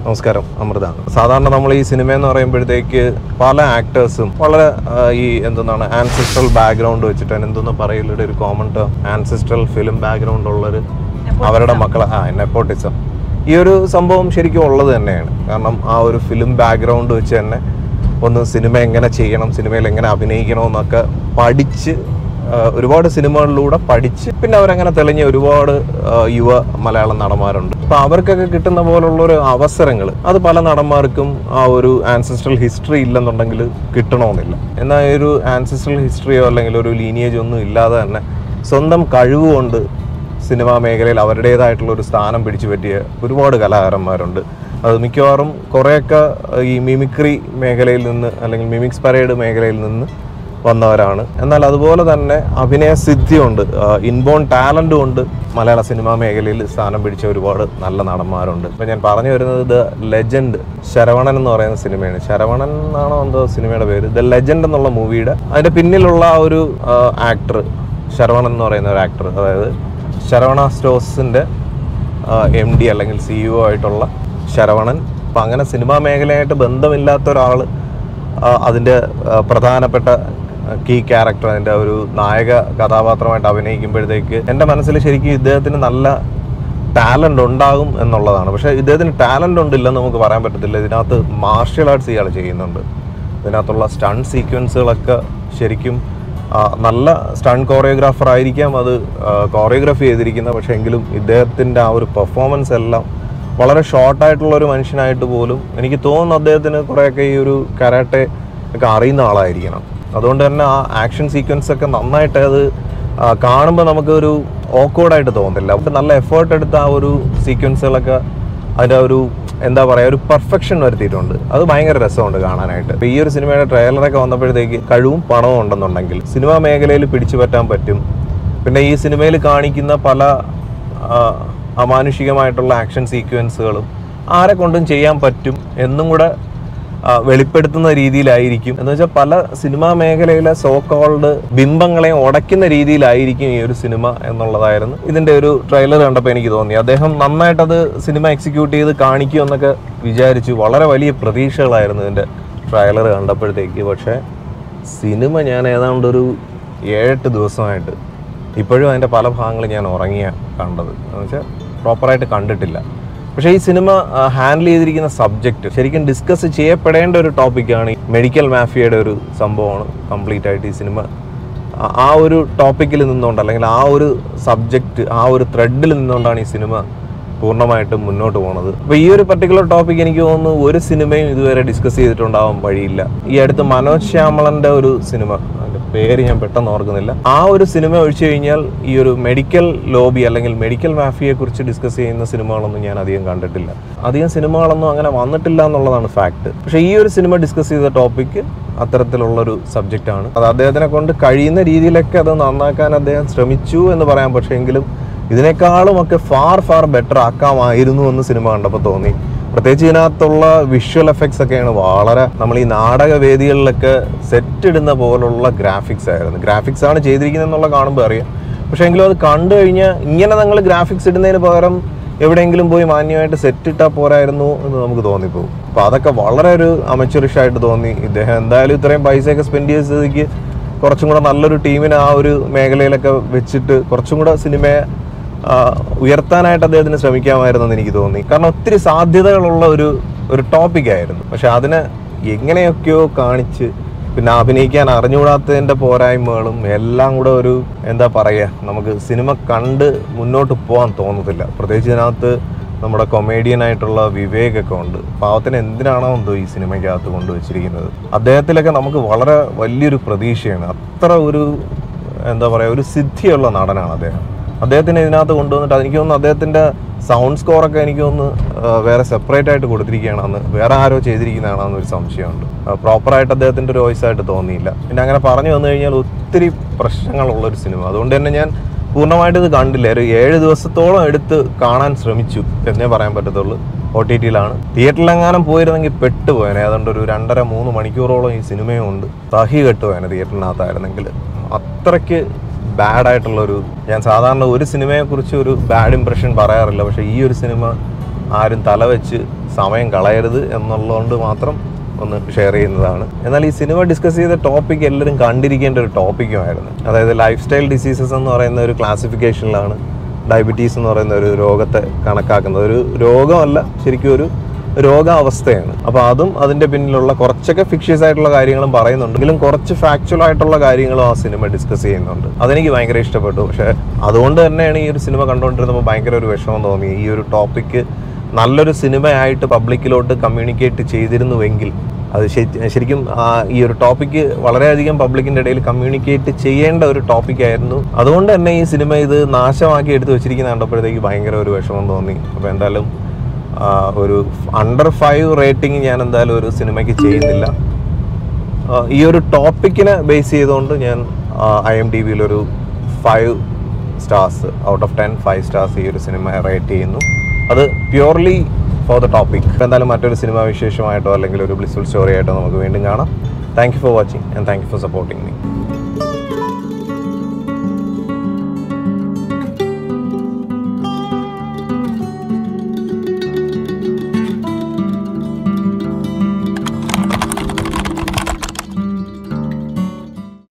നമസ്കാരം അമൃതാണ് സാധാരണ നമ്മൾ ഈ സിനിമ എന്ന് പറയുമ്പോഴത്തേക്ക് പല ആക്ടേഴ്സും വളരെ ആ, ഈ എന്താണ് ആൻസിസ്ട്രൽ ബാക്ക്ഗ്രൗണ്ട് വെച്ചിട്ട് എന്തെന്ന് പറയലൊരു ഒരു common term ancestral film background ഉള്ളൊരു അവരുടെ മക്കളെ ആ നെപ്പോട്ടിസം ഈ ഒരു സംഭവം ശരിക്കും ഉള്ളത് തന്നെയാണ് കാരണം ആ ഒരു ഫിലിം ബാക്ക്ഗ്രൗണ്ട് വെച്ച് തന്നെ ഒന്ന് സിനിമ എങ്ങനെ ചെയ്യണം സിനിമയിൽ എങ്ങനെ അഭിനയിക്കണമെന്നൊക്കെ പഠിച്ച് ആ, ഒരുപാട് സിനിമകളിലൂടെ പഠിച്ച് പിന്നെ അവരങ്ങനെ തെളിഞ്ഞ ഒരുപാട് ആ, യുവ മലയാളം നടന്മാരുണ്ട് അപ്പൊ അവർക്കൊക്കെ കിട്ടുന്ന പോലുള്ള ഒരു അവസരങ്ങൾ അത് പല നടന്മാർക്കും ആ ഒരു ആൻസിസ്ട്രൽ ഹിസ്റ്ററി ഇല്ലെന്നുണ്ടെങ്കിൽ കിട്ടണമെന്നില്ല എന്നാൽ ഈ ഒരു ആൻസിസ്ട്രൽ ഹിസ്റ്ററിയോ അല്ലെങ്കിൽ ഒരു ലീനിയേജ് ഒന്നും ഇല്ലാതെ തന്നെ സ്വന്തം കഴിവുകൊണ്ട് സിനിമാ മേഖലയിൽ അവരുടേതായിട്ടുള്ള ഒരു സ്ഥാനം പിടിച്ചു പറ്റിയ ഒരുപാട് കലാകാരന്മാരുണ്ട് അത് മിക്കവാറും കുറേയൊക്കെ ഈ മിമിക്രി മേഖലയിൽ നിന്ന് അല്ലെങ്കിൽ മിമിക്സ് പരേഡ് മേഖലയിൽ നിന്ന് വന്നവരാണ് എന്നാൽ അതുപോലെ തന്നെ അഭിനയ സിദ്ധിയുണ്ട് ഇൻബോൺ ടാലൻറ്റും ഉണ്ട് മലയാള സിനിമാ മേഖലയിൽ സ്ഥാനം പിടിച്ച ഒരുപാട് നല്ല നടന്മാരുണ്ട് ഇപ്പം ഞാൻ പറഞ്ഞു വരുന്നത് ദ ലെജൻഡ് ശരവണൻ എന്ന് പറയുന്ന സിനിമയാണ് ശരവണൻ എന്നാണോ എന്തോ സിനിമയുടെ പേര് ദ ലെജൻഡ് എന്നുള്ള മൂവിയുടെ അതിൻ്റെ പിന്നിലുള്ള ആ ഒരു ആക്ടർ ശരവണൻ എന്ന് പറയുന്ന ഒരു ആക്ടർ അതായത് ശരവണ സ്റ്റോഴ്സിൻ്റെ എം ഡി അല്ലെങ്കിൽ സിഇഒ ആയിട്ടുള്ള ശരവണൻ അപ്പം അങ്ങനെ സിനിമാ മേഖലയായിട്ട് ബന്ധമില്ലാത്ത ഒരാൾ അതിൻ്റെ ആ, പ്രധാനപ്പെട്ട കീ ക്യാരക്ടർ അതിൻ്റെ ഒരു നായക കഥാപാത്രമായിട്ട് അഭിനയിക്കുമ്പോഴത്തേക്ക് എൻ്റെ മനസ്സിൽ ശരിക്കും ഇദ്ദേഹത്തിന് നല്ല ടാലൻ്റ് ഉണ്ടാകും എന്നുള്ളതാണ് പക്ഷേ ഇദ്ദേഹത്തിന് ടാലൻ്റ് ഉണ്ടില്ലെന്ന് നമുക്ക് പറയാൻ പറ്റത്തില്ല ഇതിനകത്ത് മാർഷ്യൽ ആർട്സ് ഇയാൾ ചെയ്യുന്നുണ്ട് ഇതിനകത്തുള്ള സ്റ്റൺ സീക്വൻസുകളൊക്കെ ശരിക്കും ആ, നല്ല സ്റ്റൺ കോറിയോഗ്രാഫർ ആയിരിക്കാം അത് കോറിയോഗ്രാഫി ചെയ്തിരിക്കുന്നത് പക്ഷേ എങ്കിലും ഇദ്ദേഹത്തിൻ്റെ ആ ഒരു പെർഫോമൻസ് എല്ലാം വളരെ ഷോർട്ടായിട്ടുള്ള ഒരു മനുഷ്യനായിട്ട് പോലും എനിക്ക് തോന്നുന്നു അദ്ദേഹത്തിന് കുറേയൊക്കെ ഈ ഒരു കരാട്ടെ ഒക്കെ അറിയുന്ന ആളായിരിക്കണം അതുകൊണ്ട് തന്നെ ആ ആക്ഷൻ സീക്വൻസ് ഒക്കെ നന്നായിട്ട് അത് കാണുമ്പോൾ നമുക്കൊരു ഓക്വേർഡായിട്ട് തോന്നുന്നില്ല അപ്പോൾ നല്ല എഫേർട്ട് എടുത്ത ആ ഒരു സീക്വൻസുകളൊക്കെ അതിൻ്റെ ഒരു എന്താ പറയുക ഒരു പെർഫെക്ഷൻ വരുത്തിയിട്ടുണ്ട് അത് ഭയങ്കര രസമുണ്ട് കാണാനായിട്ട് ഇപ്പോൾ ഈ ഒരു സിനിമയുടെ ട്രെയിലറൊക്കെ വന്നപ്പോഴത്തേക്ക് കഴിവും പണവും ഉണ്ടെന്നുണ്ടെങ്കിൽ സിനിമാ മേഖലയിൽ പിടിച്ചു പറ്റാൻ പറ്റും പിന്നെ ഈ സിനിമയിൽ കാണിക്കുന്ന പല ആ, അമാനുഷികമായിട്ടുള്ള ആക്ഷൻ സീക്വൻസുകളും ആരെ കൊണ്ടും ചെയ്യാൻ പറ്റും എന്നും കൂടെ ആ, വെളിപ്പെടുത്തുന്ന രീതിയിലായിരിക്കും എന്ന് വെച്ചാൽ പല സിനിമാ മേഖലയിലെ സോ കോൾഡ് ബിംബങ്ങളെ ഉടയ്ക്കുന്ന രീതിയിലായിരിക്കും ഈ ഒരു സിനിമ എന്നുള്ളതായിരുന്നു ഇതിന്റെ ഒരു ട്രെയിലർ കണ്ടപ്പോൾ എനിക്ക് തോന്നി അദ്ദേഹം നന്നായിട്ടത് സിനിമ എക്സിക്യൂട്ട് ചെയ്ത് കാണിക്കും എന്നൊക്കെ വിചാരിച്ചു വളരെ വലിയ പ്രതീക്ഷകളായിരുന്നു ഇതിന്റെ ട്രെയിലർ കണ്ടപ്പോഴത്തേക്ക് പക്ഷേ സിനിമ ഞാൻ ഏതാണ്ട് ഒരു ഏഴെട്ട് ദിവസമായിട്ട് ഇപ്പോഴും അതിൻ്റെ പല ഭാഗങ്ങളും ഞാൻ ഉറങ്ങിയ കണ്ടത് എന്ന് വെച്ചാൽ പ്രോപ്പറായിട്ട് കണ്ടിട്ടില്ല പക്ഷേ ഈ സിനിമ ഹാൻഡിൽ ചെയ്തിരിക്കുന്ന സബ്ജക്റ്റ് ശരിക്കും ഡിസ്കസ് ചെയ്യപ്പെടേണ്ട ഒരു ടോപ്പിക്കാണ് ഈ മെഡിക്കൽ മാഫിയയുടെ ഒരു സംഭവമാണ് കംപ്ലീറ്റ് ആയിട്ട് ഈ സിനിമ ആ- ആ ഒരു ടോപ്പിക്കിൽ നിന്നുകൊണ്ട് അല്ലെങ്കിൽ ആ ഒരു സബ്ജക്റ്റ് ആ ഒരു ത്രെഡിൽ നിന്നുകൊണ്ടാണ് ഈ സിനിമ പൂർണ്ണമായിട്ടും മുന്നോട്ട് പോകുന്നത് അപ്പോൾ ഈ ഒരു പർട്ടിക്കുലർ ടോപ്പിക് എനിക്ക് തോന്നുന്നു ഒരു സിനിമയും ഇതുവരെ ഡിസ്കസ് ചെയ്തിട്ടുണ്ടാവാൻ വഴിയില്ല ഈ അടുത്ത് മനോജ് ശ്യാമളന്റെ ഒരു സിനിമ അതിന്റെ പേര് ഞാൻ പെട്ടെന്ന് ഓർക്കുന്നില്ല ആ ഒരു സിനിമ ഒഴിച്ചു കഴിഞ്ഞാൽ ഈ ഒരു മെഡിക്കൽ ലോബി അല്ലെങ്കിൽ മെഡിക്കൽ മാഫിയെ കുറിച്ച് ഡിസ്കസ് ചെയ്യുന്ന സിനിമകളൊന്നും ഞാൻ അധികം കണ്ടിട്ടില്ല അധികം സിനിമകളൊന്നും അങ്ങനെ വന്നിട്ടില്ല എന്നുള്ളതാണ് ഫാക്ട് പക്ഷേ ഈ ഒരു സിനിമ ഡിസ്കസ് ചെയ്ത ടോപ്പിക്ക് അത്തരത്തിലുള്ളൊരു സബ്ജക്റ്റാണ് അത് അദ്ദേഹത്തിനെ കൊണ്ട് കഴിയുന്ന രീതിയിലൊക്കെ അത് നന്നാക്കാൻ അദ്ദേഹം ശ്രമിച്ചു എന്ന് പറയാം പക്ഷേ എങ്കിലും ഇതിനേക്കാളും ഒക്കെ ഫാർ ഫാർ ബെറ്റർ ആക്കാമായിരുന്നു എന്ന് സിനിമ കണ്ടപ്പോൾ തോന്നി പ്രത്യേകിച്ച് ഇതിനകത്തുള്ള വിഷ്വൽ എഫക്ട്സ് ഒക്കെയാണ് വളരെ നമ്മൾ ഈ നാടക വേദികളിലൊക്കെ സെറ്റ് ഇടുന്ന പോലുള്ള ഗ്രാഫിക്സ് ആയിരുന്നു ഗ്രാഫിക്സ് ആണ് ചെയ്തിരിക്കുന്നത് എന്നുള്ള കാണുമ്പോൾ അറിയാം പക്ഷേ എങ്കിലും അത് കണ്ടു കഴിഞ്ഞാൽ ഇങ്ങനെ നിങ്ങൾ ഗ്രാഫിക്സ് ഇടുന്നതിന് പകരം എവിടെയെങ്കിലും പോയി മാന്യമായിട്ട് സെറ്റ് ഇട്ടാൽ പോരായിരുന്നു എന്ന് നമുക്ക് തോന്നിപ്പോകും അപ്പോൾ അതൊക്കെ വളരെ ഒരു അമച്ചുറിഷ് ആയിട്ട് തോന്നി ഇദ്ദേഹം എന്തായാലും ഇത്രയും പൈസയൊക്കെ സ്പെൻഡ് ചെയ്ത സ്ഥിതിക്ക് കുറച്ചും കൂടെ നല്ലൊരു ടീമിനെ ആ ഒരു മേഖലയിലൊക്കെ വെച്ചിട്ട് കുറച്ചും കൂടെ സിനിമയെ ആ, ഉയർത്താനായിട്ട് അദ്ദേഹത്തിന് ശ്രമിക്കാമായിരുന്നു എന്ന് എനിക്ക് തോന്നി കാരണം ഒത്തിരി സാധ്യതകളുള്ള ഒരു ഒരു ടോപ്പിക് ആയിരുന്നു പക്ഷെ അതിനെ എങ്ങനെയൊക്കെയോ കാണിച്ച് പിന്നെ അഭിനയിക്കാൻ അറിഞ്ഞുകൂടാത്തതിൻ്റെ പോരായ്മകളും എല്ലാം കൂടെ ഒരു എന്താ പറയുക നമുക്ക് സിനിമ കണ്ട് മുന്നോട്ട് പോകാൻ തോന്നത്തില്ല പ്രത്യേകിച്ച് ഇതിനകത്ത് നമ്മുടെ കൊമേഡിയൻ ആയിട്ടുള്ള വിവേകൊക്കെ ഉണ്ട് പാവത്തിന് എന്തിനാണോ എന്തോ ഈ സിനിമയ്ക്കകത്ത് കൊണ്ടുവച്ചിരിക്കുന്നത് അദ്ദേഹത്തിലൊക്കെ നമുക്ക് വളരെ വലിയൊരു പ്രതീക്ഷയാണ് അത്ര ഒരു എന്താ പറയുക ഒരു സിദ്ധിയുള്ള നടനാണ് അദ്ദേഹം അദ്ദേഹത്തിന് ഇതിനകത്ത് കൊണ്ടുവന്നിട്ട് എനിക്ക് തോന്നുന്നു അദ്ദേഹത്തിൻ്റെ സൗണ്ട് സ്കോറൊക്കെ എനിക്ക് തോന്നുന്നു ആ, വേറെ സെപ്പറേറ്റ് ആയിട്ട് കൊടുത്തിരിക്കുകയാണെന്ന് വേറെ ആരോ ചെയ്തിരിക്കുന്നതാണെന്ന് ഒരു സംശയമുണ്ട് പ്രോപ്പറായിട്ട് അദ്ദേഹത്തിൻ്റെ ഒരു വോയിസ് ആയിട്ട് തോന്നിയില്ല പിന്നെ അങ്ങനെ പറഞ്ഞു വന്നു കഴിഞ്ഞാൽ ഒത്തിരി പ്രശ്നങ്ങളുള്ള ഒരു സിനിമ അതുകൊണ്ട് തന്നെ ഞാൻ പൂർണ്ണമായിട്ട് ഇത് കണ്ടില്ല ഒരു ഏഴ് ദിവസത്തോളം എടുത്ത് കാണാൻ ശ്രമിച്ചു എന്നേ പറയാൻ പറ്റത്തുള്ളൂ ഒ ടി ടിയിലാണ് തിയേറ്ററിലെങ്ങാനും പോയിരുന്നെങ്കിൽ പെട്ടുപോയനെ ഏതാണ്ട് ഒരു രണ്ടര മൂന്ന് മണിക്കൂറോളം ഈ സിനിമയും ഉണ്ട് തഹി കെട്ടുപോയനെ തിയേറ്ററിനകത്തായിരുന്നെങ്കിൽ അത്രയ്ക്ക് ബാഡ് ആയിട്ടുള്ളൊരു ഞാൻ സാധാരണ ഒരു സിനിമയെക്കുറിച്ച് ഒരു ബാഡ് ഇംപ്രഷൻ പറയാറില്ല പക്ഷേ ഈ ഒരു സിനിമ ആരും തല വെച്ച് സമയം കളയരുത് എന്നുള്ളതുകൊണ്ട് മാത്രം ഒന്ന് ഷെയർ ചെയ്യുന്നതാണ് എന്നാൽ ഈ സിനിമ ഡിസ്കസ് ചെയ്ത ടോപ്പിക് എല്ലാവരും കണ്ടിരിക്കേണ്ട ഒരു ടോപ്പിക്കുമായിരുന്നു അതായത് ലൈഫ് സ്റ്റൈൽ ഡിസീസസ് എന്ന് പറയുന്ന ഒരു ക്ലാസിഫിക്കേഷനിലാണ് ഡയബറ്റീസ് എന്ന് പറയുന്ന ഒരു രോഗത്തെ കണക്കാക്കുന്നത് ഒരു രോഗമല്ല ശരിക്കും ഒരു രോഗാവസ്ഥയാണ് അപ്പോൾ അതും അതിൻ്റെ പിന്നിലുള്ള കുറച്ചൊക്കെ ഫിക്ഷ്യസ് ആയിട്ടുള്ള കാര്യങ്ങളും പറയുന്നുണ്ടെങ്കിലും കുറച്ച് ഫാക്ച്വൽ ആയിട്ടുള്ള കാര്യങ്ങളും ആ സിനിമ ഡിസ്കസ് ചെയ്യുന്നുണ്ട് അതെനിക്ക് ഭയങ്കര ഇഷ്ടപ്പെട്ടു പക്ഷേ അതുകൊണ്ട് തന്നെയാണ് ഈ ഒരു സിനിമ കണ്ടുകൊണ്ടിരുന്നപ്പോൾ ഭയങ്കര ഒരു വിഷമം തോന്നി ഈ ഒരു ടോപ്പിക്ക് നല്ലൊരു സിനിമയായിട്ട് പബ്ലിക്കിലോട്ട് കമ്മ്യൂണിക്കേറ്റ് ചെയ്തിരുന്നുവെങ്കിൽ അത് ശരി- ശരിക്കും ആ, ഈ ഒരു ടോപ്പിക്ക് വളരെയധികം പബ്ലിക്കിൻ്റെ ഇടയിൽ കമ്മ്യൂണിക്കേറ്റ് ചെയ്യേണ്ട ഒരു ടോപ്പിക് ആയിരുന്നു അതുകൊണ്ട് തന്നെ ഈ സിനിമ ഇത് നാശമാക്കി എടുത്ത് വെച്ചിരിക്കുന്ന കണ്ടപ്പോഴത്തേക്ക് ഭയങ്കര ഒരു വിഷമം തോന്നി അപ്പോൾ എന്തായാലും ആ, ഒരു അണ്ടർ ഫൈവ് റേറ്റിംഗ് ഞാൻ എന്തായാലും ഒരു സിനിമയ്ക്ക് ചെയ്യുന്നില്ല ആ, ഈ ഒരു ടോപ്പിക്കിനെ ബേസ് ചെയ്തുകൊണ്ട് ഞാൻ ഐ എം ഡി ബിയിലൊരു five stars out of ten five stars ഈ ഒരു സിനിമ റേറ്റ് ചെയ്യുന്നു അത് പ്യുവർലി ഫോർ ദ ടോപ്പിക് എന്തായാലും മറ്റൊരു സിനിമ വിശേഷമായിട്ടോ അല്ലെങ്കിൽ ഒരു ബ്ലിസ്ഫുൾ സ്റ്റോറി ആയിട്ടോ നമുക്ക് വീണ്ടും കാണാം thank you for watching and thank you for supporting me